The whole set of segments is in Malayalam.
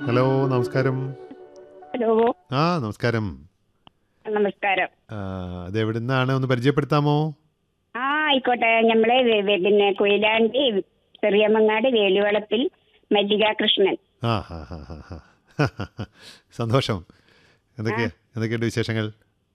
ഹലോ നമസ്കാരം ഹലോ ആ നമസ്കാരം നമസ്കാരം ആ, ഇത് എവിടുന്നാണ് ഒന്ന് പരിചയപ്പെടുത്താമോ ആ ആയിക്കോട്ടെ നമ്മളെ വെ- വെ- പിന്നെ കൊയിലാണ്ടി ചെറിയമ്മങ്ങാട് വേലുവളപ്പിൽ മല്ലിക കൃഷ്ണൻ ആ ഹാ ഹാ ഹാ ഹാ സന്തോഷം എന്തൊക്കെയാ എന്തൊക്കെയുണ്ട് വിശേഷങ്ങൾ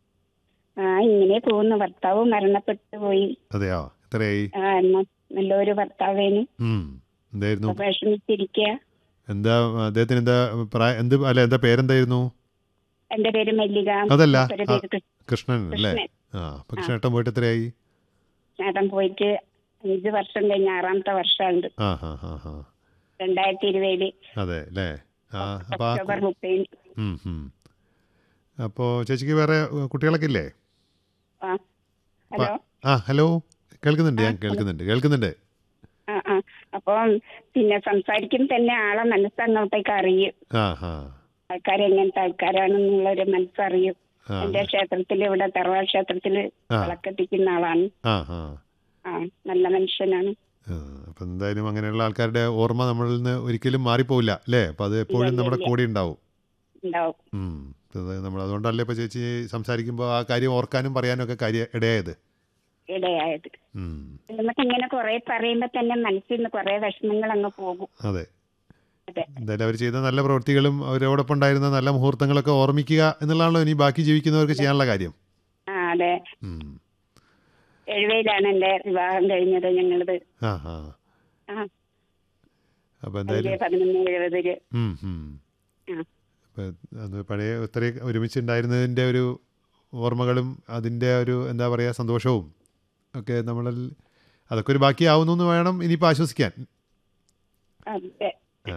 ആ ഇങ്ങനെ പോകുന്നു ഭർത്താവ് മരണപ്പെട്ടു പോയി അതെയോ എത്രയായി ആ എന്നാ നല്ലൊരു ഭർത്താവേന് ഉം. എന്തായിരുന്നു അപ്പൊ വിഷമിച്ചിരിക്കുക എന്താ അദ്ദേഹത്തിന് എന്താ പ്രായ എന്ത് അല്ല എന്താ പേരെന്തായിരുന്നു എന്റെ പേര് മല്ലിക അതല്ല ഒരു ആ, പേര് കൃ- കൃഷ്ണൻ അല്ലേ കൃഷ്ണൻ ആ അപ്പൊ കൃഷ്ണേട്ടൻ പോയിട്ട് എത്രയായി ചേട്ടൻ പോയിട്ട് അഞ്ച് വർഷം കഴിഞ്ഞ് ആറാമത്തെ വർഷമുണ്ട് ആ ഹാ ഹാ ഹാ രണ്ടായിരത്തി ഇരുപതില് അതെ അല്ലേ ആ അപ്പൊ ആ ഒക്ടോബർ മുപ്പതിന് ഉം, ഉം. അപ്പോ ചേച്ചിക്ക് വേറെ ഉം, കുട്ടികളൊക്കെ ഇല്ലേ ആ ഹലോ ആ ഹലോ കേൾക്കുന്നുണ്ട് ഞാൻ കേൾക്കുന്നുണ്ട് കേൾക്കുന്നുണ്ട് ആ ആ അപ്പം പിന്നെ സംസാരിക്കും തന്നെ ആളെ മനസ്സങ്ങോട്ടേക്ക് അറിയും ആ ഹാ ആൾക്കാർ എങ്ങനത്തെ ആൾക്കാരാണെന്നുള്ളൊരു മനസ്സറിയും ആ എന്റെ ക്ഷേത്രത്തിൽ ഇവിടെ തറവാ ക്ഷേത്രത്തിൽ ആ. വിളക്കെത്തിക്കുന്ന ആളാണ് ആ ഹാ ആ നല്ല മനുഷ്യനാണ് ആ, അപ്പൊ എന്തായാലും അങ്ങനെയുള്ള ആൾക്കാരുടെ ഓർമ്മ നമ്മളിൽ നിന്ന് ഒരിക്കലും മാറിപ്പോവില്ല അല്ലേ അപ്പൊ അത് എപ്പോഴും ഇല്ല, നമ്മുടെ ഇല്ല. കൂടെ ഉണ്ടാവും ഉണ്ടാവും ഉം. അത് നമ്മൾ അതുകൊണ്ടല്ലേ ഇപ്പൊ ചേച്ചി സംസാരിക്കുമ്പോൾ ആ കാര്യം ഓർക്കാനും പറയാനും ഒക്കെ കാര്യം ഇടയായത് ഇടയായത് ഉം. നമുക്ക് ഇങ്ങനെ കുറെ പറയുമ്പോ തന്നെ മനസ്സിൽ നിന്ന് കുറെ വിഷമങ്ങൾ അങ്ങ് പോകും അതെ അതെ എന്തായാലും അവർ ചെയ്ത നല്ല പ്രവൃത്തികളും അവരോടൊപ്പം ഉണ്ടായിരുന്ന നല്ല മുഹൂർത്തങ്ങളൊക്കെ ഓർമ്മിക്കുക എന്നുള്ളതാണല്ലോ ഇനി ബാക്കി ജീവിക്കുന്നവർക്ക് ചെയ്യാനുള്ള കാര്യം ആ അതെ ഉം. എഴുപതിലാണ് എന്റെ വിവാഹം കഴിഞ്ഞത് ഞങ്ങളത് ആ ആ ആ അപ്പൊ അഞ്ച് എന്തായാലും പതിനൊന്ന് എഴുപതില് ഉം, ഉം. ആ അപ്പൊ അന്ന് പഴയ ഒത്തിരി ഒരുമിച്ചുണ്ടായിരുന്നതിൻ്റെ ഒരു ഓർമ്മകളും അതിൻ്റെ ഒരു എന്താ പറയുക സന്തോഷവും ഒക്കെ നമ്മളിൽ അതൊക്കെ ഒരു ബാക്കിയാവുന്നു എന്ന് വേണം ഇനിയിപ്പോൾ ആശ്വസിക്കാൻ അതെ ആ.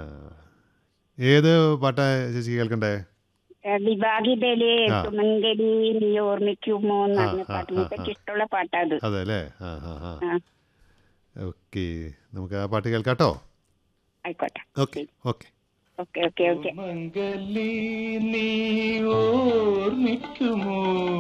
ഏത് പാട്ടാ ചേച്ചി കേൾക്കണ്ടേ വിഭാഗിതയില് ആ. സുമംഗലി നീ ഓർമ്മിക്കുമോ എന്ന് ആ, പറഞ്ഞ ആ, പാട്ട് ആ, എനിക്ക് ഇഷ്ടമുള്ള പാട്ടാ അത് അതെ അല്ലേ ആ ആ ആ ആ ഓക്കെ നമുക്ക് ആ പാട്ട് കേൾക്കാട്ടോ ആയിക്കോട്ടെ okay okay okay okay okay Mangli നീ ഓർമ്മിക്കുമോ